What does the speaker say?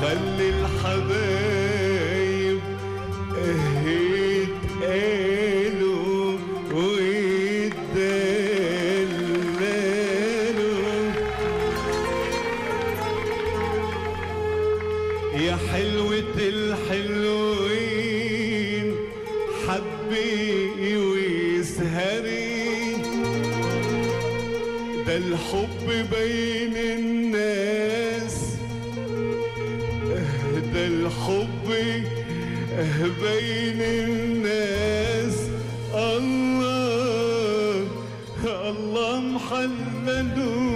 خلي الحبايب يتقالوا ويتدللوا يا حلوة الحلوين حبي ويسهري ده الحب بين الناس ده الحب بين الناس الله الله محلله